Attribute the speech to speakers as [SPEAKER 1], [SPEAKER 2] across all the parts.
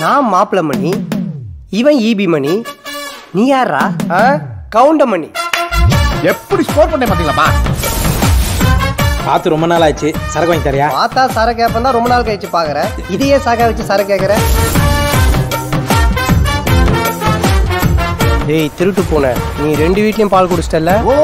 [SPEAKER 1] நான் மாப்பிள மணி இவன் ஈபி மணி நீ யாரா ஆ? கவுண்ட மணி
[SPEAKER 2] எப்படி ஸ்கோர் பண்ண பாத்தீங்களாப்பா
[SPEAKER 3] பார்த்து ரொம்ப நாள் ஆச்சு சரக்கு வாங்கி தரியா
[SPEAKER 1] பார்த்தா சர கேப்பன் தான் ரொம்ப நாள் கழிச்சு பாக்குறேன் இதையே சாக வச்சு சர கேக்குற டேய் திருட்டு போன நீ ரெண்டு வீட்லயும் பால் குடிச்சிட்டல
[SPEAKER 2] ஓ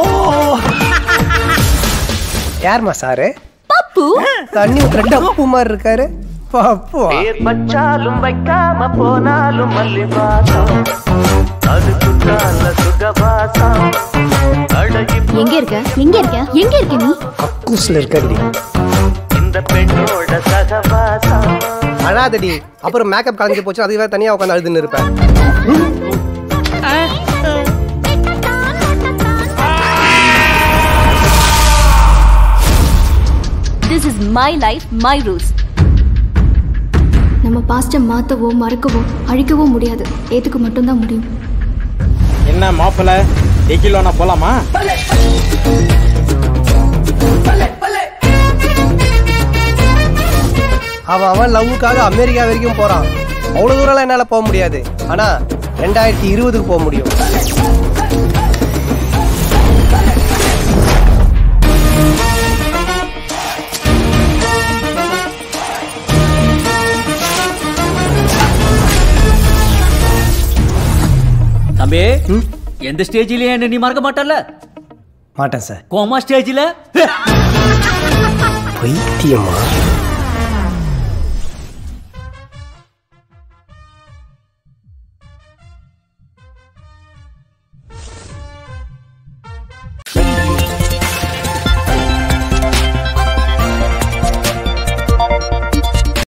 [SPEAKER 1] யாரும்மா சாரு
[SPEAKER 4] பப்பு
[SPEAKER 1] தண்ணி ஊத்துற டப்பு மாதிரி இருக்காரு பப்பு
[SPEAKER 5] வச்சாலும் வைக்காம போனாலும் மல்லி வாசம் அது குத்தால சுகவாசம் அழகி
[SPEAKER 4] எங்க இருக்க எங்க இருக்க எங்க இருக்க நீ
[SPEAKER 1] கக்கூஸ்ல இருக்காடி
[SPEAKER 5] இந்த பெண்ணோட சகவாசம்
[SPEAKER 1] அழாதடி அப்புறம் மேக்கப் கலந்து போச்சு அது வேற தனியா உட்காந்து அழுதுன்னு இருப்பேன்
[SPEAKER 4] this is my life my rules
[SPEAKER 6] நம்ம பாஸ்ட்டை மாற்றவோ மறக்கவோ அழிக்கவோ முடியாது ஏத்துக்க மட்டும்தான் முடியும்
[SPEAKER 3] என்ன மாப்பிள்ள எக்கிலோனா போலாமா
[SPEAKER 1] அவன் அவன் லவ்வுக்காக அமெரிக்கா வரைக்கும் போறான் அவ்வளவு தூரம்லாம் என்னால போக முடியாது ஆனா ரெண்டாயிரத்தி இருபதுக்கு போக முடியும்
[SPEAKER 7] தம்பி எந்த ஸ்டேஜ்லயும் என்ன நீ மறக்க மாட்டல்ல
[SPEAKER 1] மாட்டேன் சார்
[SPEAKER 7] கோமா ஸ்டேஜ்ல
[SPEAKER 1] பைத்தியமா